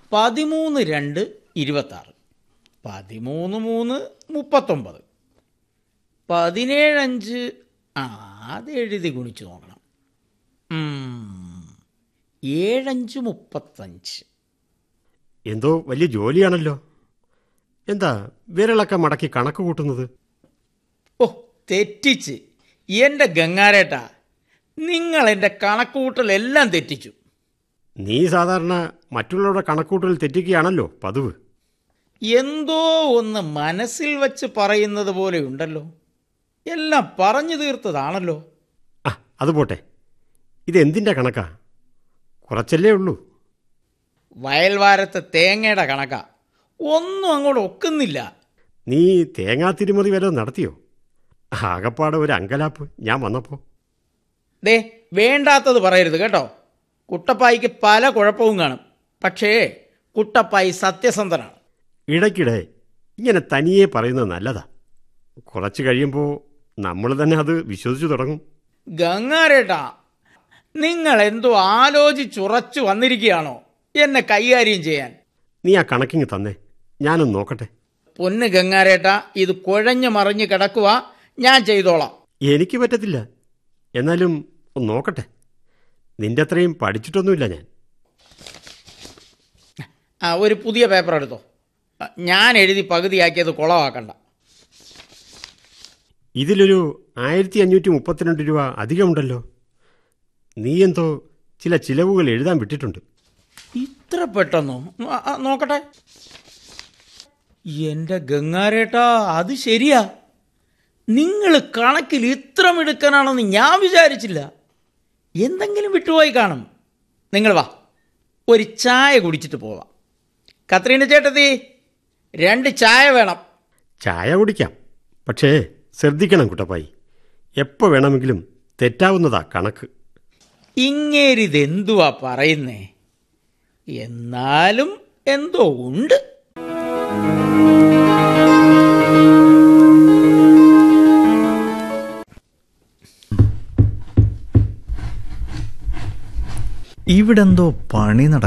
പതിമൂന്ന് രണ്ട് ഇരുപത്താറ് പതിമൂന്ന് മൂന്ന് മുപ്പത്തൊമ്പത് പതിനേഴഞ്ച് ആ അത് എഴുതി ഗുണിച്ച് നോക്കണം ഉം, ഏഴഞ്ച് മുപ്പത്തഞ്ച് എന്തോ വലിയ ജോലിയാണല്ലോ എന്താ വിരളൊക്കെ മടക്കി കണക്ക് കൂട്ടുന്നത് ഓ തെറ്റിച്ച് എൻ്റെ ഗംഗാരേട്ടാ നിങ്ങൾ എൻ്റെ കണക്കുകൂട്ടലെല്ലാം തെറ്റിച്ചു നീ സാധാരണ മറ്റുള്ളവരുടെ കണക്കൂട്ടൽ തെറ്റിക്കുകയാണല്ലോ പതിവ് എന്തോ ഒന്ന് മനസ്സിൽ വച്ച് പറയുന്നത് പോലെയുണ്ടല്ലോ എല്ലാം പറഞ്ഞു തീർത്തതാണല്ലോ ആ അത് പോട്ടെ ഇതെന്തിൻ്റെ കണക്കാ കുറച്ചല്ലേ ഉള്ളൂ വയൽവാരത്തെ തേങ്ങയുടെ കണക്കാ ഒന്നും അങ്ങോട്ട് ഒക്കുന്നില്ല നീ തേങ്ങാ തിരുമതി വല്ലതും നടത്തിയോ ആകപ്പാടെ ഒരു അങ്കലാപ്പ് ഞാൻ വന്നപ്പോൾ ദേ വേണ്ടാത്തത് പറയരുത് കേട്ടോ കുട്ടപ്പായിക്ക് പല കുഴപ്പവും കാണും പക്ഷേ കുട്ടപ്പായി സത്യസന്ധനാണ് ഇടയ്ക്കിടെ ഇങ്ങനെ തനിയെ പറയുന്നത് നല്ലതാ കുറച്ച് കഴിയുമ്പോൾ നമ്മൾ തന്നെ അത് വിശ്വസിച്ചു തുടങ്ങും ഗംഗാരേട്ടാ നിങ്ങൾ എന്തോ ആലോചിച്ചുറച്ചു വന്നിരിക്കുകയാണോ എന്നെ കൈകാര്യം ചെയ്യാൻ നീ ആ കണക്കിങ് തന്നെ ഞാനൊന്ന് നോക്കട്ടെ പൊന്ന് ഗംഗാരേട്ടാ ഇത് കുഴഞ്ഞു മറിഞ്ഞ് കിടക്കുക ഞാൻ ചെയ്തോളാം എനിക്ക് പറ്റത്തില്ല എന്നാലും ഒന്ന് നോക്കട്ടെ നിന്റെ അത്രയും പഠിച്ചിട്ടൊന്നുമില്ല ഞാൻ ആ ഒരു പുതിയ പേപ്പർ എടുത്തോ ആ, ഞാൻ എഴുതി പകുതിയാക്കിയത് കുളമാക്കണ്ട ഇതിലൊരു ആയിരത്തി അഞ്ഞൂറ്റി മുപ്പത്തിരണ്ട് രൂപ അധികമുണ്ടല്ലോ നീ എന്തോ ചില ചിലവുകൾ എഴുതാൻ വിട്ടിട്ടുണ്ട് ഇത്ര പെട്ടെന്നോ ആ, ആ, നോക്കട്ടെ എൻ്റെ ഗംഗാരേട്ടാ അത് ശരിയാ നിങ്ങൾ കണക്കിൽ ഇത്ര മിടുക്കനാണെന്ന് ഞാൻ വിചാരിച്ചില്ല എന്തെങ്കിലും വിട്ടുപോയി കാണും നിങ്ങൾ വാ ഒരു ചായ കുടിച്ചിട്ട് പോവാം കത്രീന ചേട്ടത്തി രണ്ട് ചായ വേണം ചായ കുടിക്കാം പക്ഷേ ശ്രദ്ധിക്കണം കുട്ടപ്പായി എപ്പോൾ വേണമെങ്കിലും തെറ്റാവുന്നതാ കണക്ക് ഇങ്ങേരിതെന്തുവാ പറയുന്നേ എന്നാലും എന്തോ ഉണ്ട് ഇവിടെന്തോ പണി നട